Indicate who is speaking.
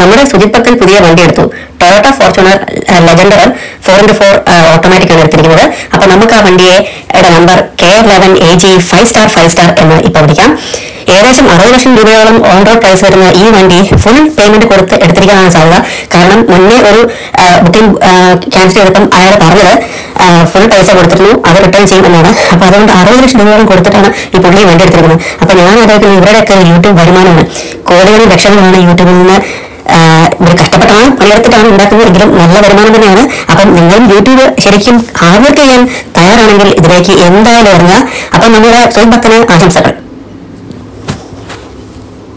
Speaker 1: നമ്മുടെ സുജിത് പക്കൽ പുതിയ വണ്ടി എടുത്തു Toyota Fortuner legender four into four automatic ആണ് എടുത്തിരിക്കുന്നത് അപ്പൊ നമുക്ക് ആ വണ്ടിയെ number K eleven A G five star five star എന്ന് ഇപ്പൊ വിളിക്കാം ഏകദേശം അറുപത് ലക്ഷം രൂപയോളം ഓൺ റോഡ് പ്രൈസ് വരുന്ന ഈ വണ്ടി ഫുൾ പേയ്മെന്റ് കൊടുത്ത് എടുത്തിരിക്കാനാണ് സാധ്യത കാരണം മുന്നേ ഒരു ബുക്കിംഗ് ക്യാൻസൽ ചെയ്തപ്പം അയാൾ പറഞ്ഞത് ഫുൾ പൈസ കൊടുത്തിരുന്നു അത് റിട്ടേൺ ചെയ്യും എന്നാണ് അപ്പൊ അതുകൊണ്ട് അറുപത് ലക്ഷം രൂപയോളം കൊടുത്തിട്ടാണ് ഈ പുള്ളി വണ്ടി എടുത്തിരിക്കുന്നത് അപ്പൊ ഞാൻ ആലോചിക്കുന്നത് ഇവരുടെയൊക്കെ യൂട്യൂബ് വരുമാനമാണ് കോടികളും ലക്ഷങ്ങളുമാണ് യൂട്യൂബിൽ നിന്ന് ആഹ് ഇവർ കഷ്ടപ്പെട്ടാണ് പണിയെടുത്തിട്ടാണ് ഉണ്ടാക്കുന്നതെങ്കിലും നല്ല വരുമാനം തന്നെയാണ് അപ്പം നിങ്ങളും യൂട്യൂബ് ശരിക്കും ഹാർഡ് വർക്ക് ചെയ്യാൻ തയ്യാറാണെങ്കിൽ ഇതിലേക്ക് എന്തായാലും ഇറങ്ങുക അപ്പം നമ്മുടെ സുഹൃത്ത് ഭക്തന് ആശംസകൾ